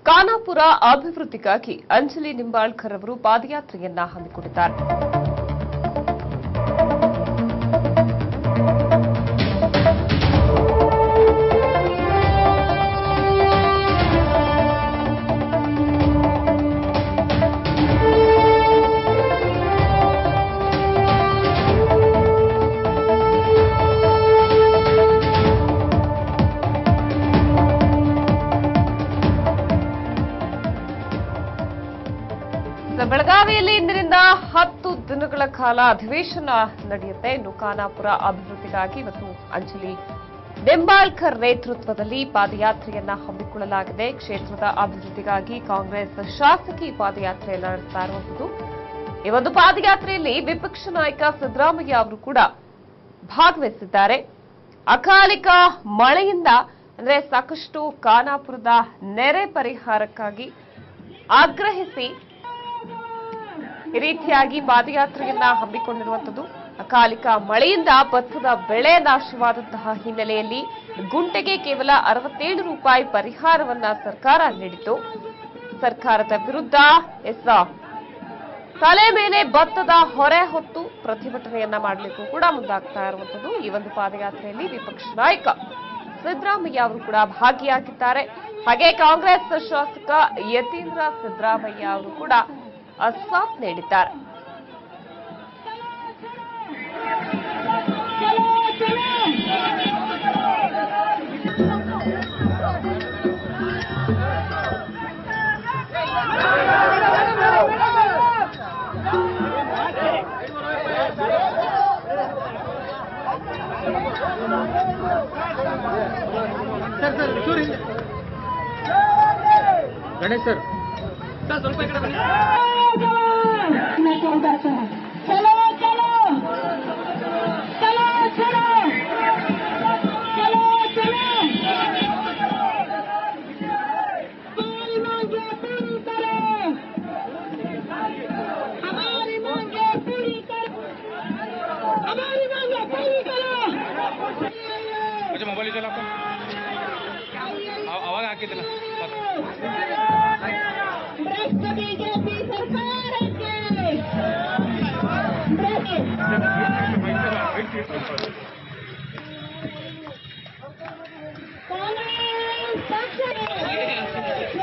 ಖಾನಾಪುರ ಅಭಿವೃದ್ಧಿಗಾಗಿ ಅಂಜಲಿ ನಿಂಬಾಳ್ಕರ್ ಅವರು ಪಾದಯಾತ್ರೆಯನ್ನ ಹಮ್ಮಿಕೊಂಡಿದ್ದಾರೆ ಸೊ, ಬೆಳಗಾವಿಯಲ್ಲಿ ಇಂದಿನಿಂದ ಹತ್ತು ದಿನಗಳ ಕಾಲ ಅಧಿವೇಶನ ನಡೆಯುತ್ತೆ ಇನ್ನು ಖಾನಾಪುರ ಅಭಿವೃದ್ಧಿಗಾಗಿ ಇವತ್ತು ಅಂಜಲಿ ನಿಂಬಾಳ್ಕರ್ ನೇತೃತ್ವದಲ್ಲಿ ಪಾದಯಾತ್ರೆಯನ್ನ ಹಮ್ಮಿಕೊಳ್ಳಲಾಗಿದೆ ಕ್ಷೇತ್ರದ ಅಭಿವೃದ್ಧಿಗಾಗಿ ಕಾಂಗ್ರೆಸ್ ಶಾಸಕಿ ಪಾದಯಾತ್ರೆಯನ್ನ ನಡೆಸ್ತಾ ಇರುವಂತದ್ದು ಈ ಒಂದು ಪಾದಯಾತ್ರೆಯಲ್ಲಿ ವಿಪಕ್ಷ ನಾಯಕ ಸಿದ್ದರಾಮಯ್ಯ ಅವರು ಕೂಡ ಭಾಗವಹಿಸಿದ್ದಾರೆ ಅಕಾಲಿಕ ಮಳೆಯಿಂದ ಅಂದ್ರೆ ಸಾಕಷ್ಟು ಖಾನಾಪುರದ ನೆರೆ ಪರಿಹಾರಕ್ಕಾಗಿ ಆಗ್ರಹಿಸಿ ಈ ರೀತಿಯಾಗಿ ಪಾದಯಾತ್ರೆಯನ್ನ ಹಮ್ಮಿಕೊಂಡಿರುವಂತದ್ದು ಅಕಾಲಿಕ ಮಳೆಯಿಂದ ಭತ್ತದ ಬೆಳೆ ನಾಶವಾದಂತಹ ಹಿನ್ನೆಲೆಯಲ್ಲಿ ಗುಂಟೆಗೆ ಕೇವಲ ಅರವತ್ತೇಳು ರೂಪಾಯಿ ಪರಿಹಾರವನ್ನ ಸರ್ಕಾರ ನೀಡಿತು ಸರ್ಕಾರದ ವಿರುದ್ಧ ಎಸ್ ತಲೆ ಮೇಲೆ ಭತ್ತದ ಹೊರೆ ಹೊತ್ತು ಪ್ರತಿಭಟನೆಯನ್ನ ಮಾಡಲಿಕ್ಕೂ ಕೂಡ ಮುಂದಾಗ್ತಾ ಇರುವಂತದ್ದು ಈ ಒಂದು ಪಾದಯಾತ್ರೆಯಲ್ಲಿ ವಿಪಕ್ಷ ನಾಯಕ ಸಿದ್ದರಾಮಯ್ಯ ಅವರು ಕೂಡ ಭಾಗಿಯಾಗಿದ್ದಾರೆ ಹಾಗೆ ಕಾಂಗ್ರೆಸ್ ಶಾಸಕ ಯತೀಂದ್ರ ಸಿದ್ದರಾಮಯ್ಯ ಅವರು ಕೂಡ ಆ, ಸಾಥ್ ನೀಡಿದ್ದಾರೆ ಸರ್ ಸರ್ ಚೂರು ಹಿಂದೆ ಗಣೇಶ್ ಸರ್ ಸರ್ ಸ್ವಲ್ಪ ಈ ಕಡೆ ಬನ್ನಿ चलो चलो चलो चलो चलो चलो हमारी मांगे पूरी करो हमारी मांगे पूरी करो हमारी मांगे पूरी करो अच्छा मोबाइल इधर आपका ಅವಾಗ ಹಾಕಿದ್ದಿಲ್ಲ भ्रष्ट बीजेपी सरकार के भ्रष्ट कांग्रेस पक्ष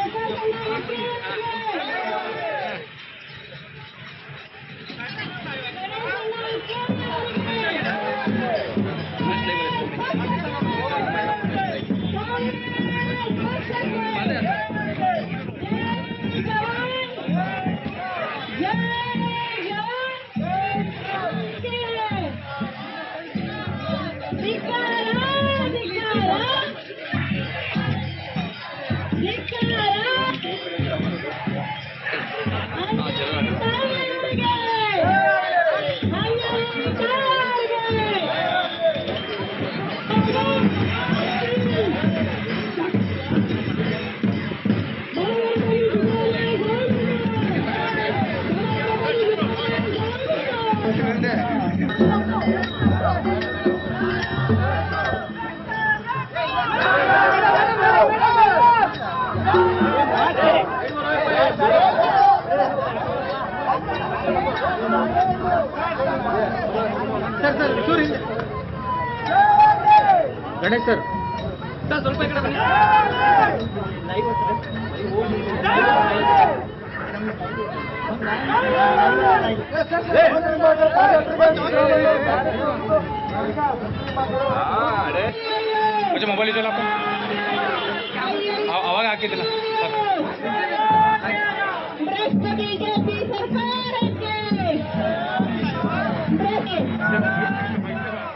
ಸರ್ ಸರ್ ಚೂರು ಹಿಂದೆ ಗಣೇಶ್ ಸರ್ ಸರ್ ಸ್ವಲ್ಪ ಈ ಕಡೆ ಬನ್ನಿ अच्छा मोबाइल इधर आपका ಅವಾಗ ಹಾಕಿದ್ದಿಲ್ಲ भ्रष्ट बीजेपी सरकार के भ्रष्ट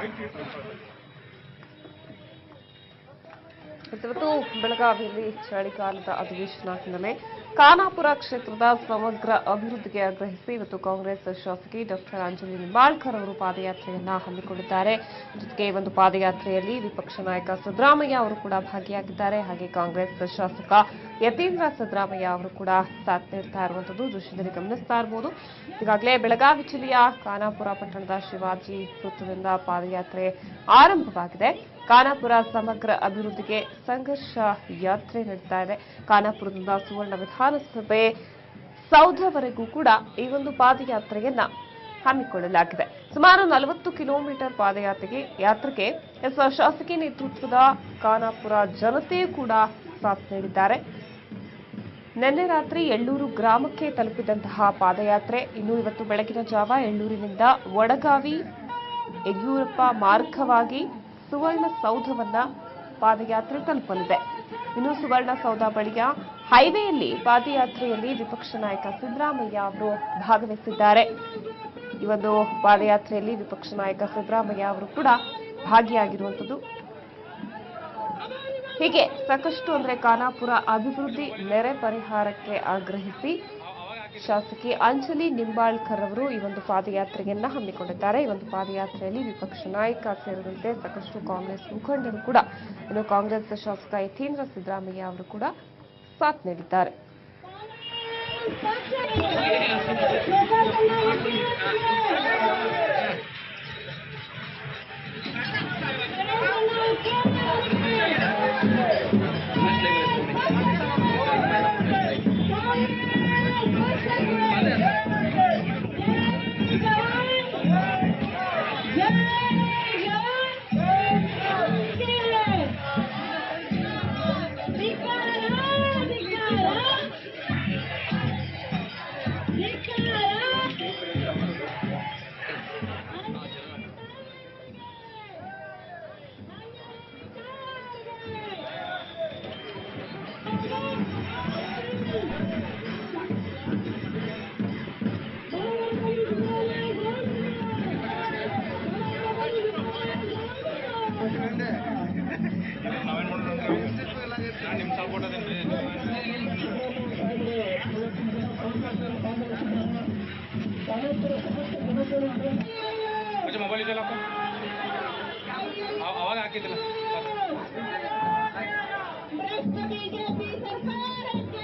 ಇವತ್ತು ಬೆಳಗಾವಿಯಲ್ಲಿ ಚಳಿಗಾಲದ ಅಧಿವೇಶನ ಹಿನ್ನೆಲೆ ಖಾನಾಪುರ ಕ್ಷೇತ್ರದ ಸಮಗ್ರ ಅಭಿವೃದ್ಧಿಗೆ ಆಗ್ರಹಿಸಿ ಇವತ್ತು ಕಾಂಗ್ರೆಸ್ ಶಾಸಕಿ ಡಾಕ್ಟರ್ ಅಂಜಲಿ ನಿಂಬಾಳ್ಕರ್ ಅವರು ಪಾದಯಾತ್ರೆಯನ್ನ ಹಮ್ಮಿಕೊಂಡಿದ್ದಾರೆ ಜೊತೆಗೆ ಈ ಒಂದು ಪಾದಯಾತ್ರೆಯಲ್ಲಿ ವಿಪಕ್ಷ ನಾಯಕ ಸಿದ್ದರಾಮಯ್ಯ ಅವರು ಕೂಡ ಭಾಗಿಯಾಗಿದ್ದಾರೆ ಹಾಗೆ ಕಾಂಗ್ರೆಸ್ ಶಾಸಕ ಯತೀಂದ್ರ ಸಿದ್ದರಾಮಯ್ಯ ಅವರು ಕೂಡ ಸಾಥ್ ನೀಡ್ತಾ ಇರುವಂತದ್ದು ದೃಶ್ಯದಲ್ಲಿ ಗಮನಿಸ್ತಾ ಇರಬಹುದು ಈಗಾಗಲೇ ಬೆಳಗಾವಿ ಜಿಲ್ಲೆಯ ಖಾನಾಪುರ ಪಟ್ಟಣದ ಶಿವಾಜಿ ವೃತ್ತದಿಂದ ಪಾದಯಾತ್ರೆ ಆರಂಭವಾಗಿದೆ ಖಾನಾಪುರ ಸಮಗ್ರ ಅಭಿವೃದ್ಧಿಗೆ ಸಂಘರ್ಷ ಯಾತ್ರೆ ನಡೀತಾ ಇದೆ ಖಾನಾಪುರದಿಂದ ಸುವರ್ಣ ವಿಧಾನಸಭೆ ಸೌಧವರೆಗೂ ಕೂಡ ಈ ಒಂದು ಪಾದಯಾತ್ರೆಯನ್ನ ಹಮ್ಮಿಕೊಳ್ಳಲಾಗಿದೆ ಸುಮಾರು ನಲವತ್ತು ಕಿಲೋಮೀಟರ್ ಪಾದಯಾತ್ರೆಗೆ ಯಾತ್ರೆಗೆ ಎಸ್ ಶಾಸಕಿ ನೇತೃತ್ವದ ಖಾನಾಪುರ ಜನತೆಯೂ ಕೂಡ ಸಾಥ್ ನೀಡಿದ್ದಾರೆ ನಿನ್ನೆ ರಾತ್ರಿ ಎಳ್ಳೂರು ಗ್ರಾಮಕ್ಕೆ ತಲುಪಿದಂತಹ ಪಾದಯಾತ್ರೆ ಇನ್ನು ಇವತ್ತು ಬೆಳಗಿನ ಜಾವ ಎಳ್ಳೂರಿನಿಂದ ವಡಗಾವಿ ಯಡಿಯೂರಪ್ಪ ಮಾರ್ಗವಾಗಿ ಸುವರ್ಣ ಸೌಧವನ್ನ ಪಾದಯಾತ್ರೆ ತಲುಪಲಿದೆ ಇನ್ನು ಸುವರ್ಣ ಸೌಧ ಬಳಿಯ ಹೈವೇಯಲ್ಲಿ ಪಾದಯಾತ್ರೆಯಲ್ಲಿ ವಿಪಕ್ಷ ನಾಯಕ ಸಿದ್ದರಾಮಯ್ಯ ಅವರು ಭಾಗವಹಿಸಿದ್ದಾರೆ ಈ ಒಂದು ಪಾದಯಾತ್ರೆಯಲ್ಲಿ ವಿಪಕ್ಷ ನಾಯಕ ಸಿದ್ದರಾಮಯ್ಯ ಅವರು ಕೂಡ ಭಾಗಿಯಾಗಿರುವಂತದ್ದು ಹೀಗೆ ಸಾಕಷ್ಟು ಅಂದ್ರೆ ಖಾನಾಪುರ ಅಭಿವೃದ್ಧಿ ನೆರೆ ಪರಿಹಾರಕ್ಕೆ ಆಗ್ರಹಿಸಿ ಶಾಸಕಿ ಅಂಜಲಿ ನಿಂಬಾಳ್ಕರ್ ಅವರು ಈ ಒಂದು ಪಾದಯಾತ್ರೆಯನ್ನ ಹಮ್ಮಿಕೊಂಡಿದ್ದಾರೆ ಈ ಒಂದು ಪಾದಯಾತ್ರೆಯಲ್ಲಿ ವಿಪಕ್ಷ ನಾಯಕ ಸೇರಿದಂತೆ ಸಾಕಷ್ಟು ಕಾಂಗ್ರೆಸ್ ಮುಖಂಡರು ಕೂಡ ಇನ್ನು ಕಾಂಗ್ರೆಸ್ ಶಾಸಕ ಯತೀಂದ್ರ ಸಿದ್ದರಾಮಯ್ಯ ಅವರು ಕೂಡ ಸಾಥ್ ನೀಡಿದ್ದಾರೆ ನಿಮ್ಮ ಸಪೋರ್ಟ್ ಅದೇನ್ರಿ ಅಜ್ಜ ಮೊಬೈಲ್ ಇದೆಯಲ್ಲಪ್ಪ ಅವ- ಅವಾಗ ಹಾಕಿದ್ದಿಲ್ಲ ಬಿಜೆಪಿ ಸರ್ಕಾರಕ್ಕೆ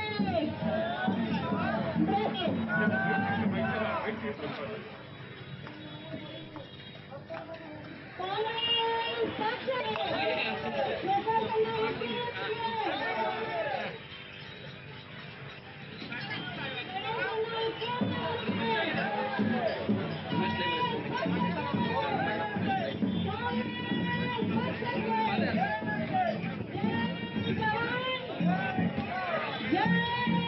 ಕಾಂಗ್ರೆಸ್ ಪಕ್ಷಕ್ಕೆ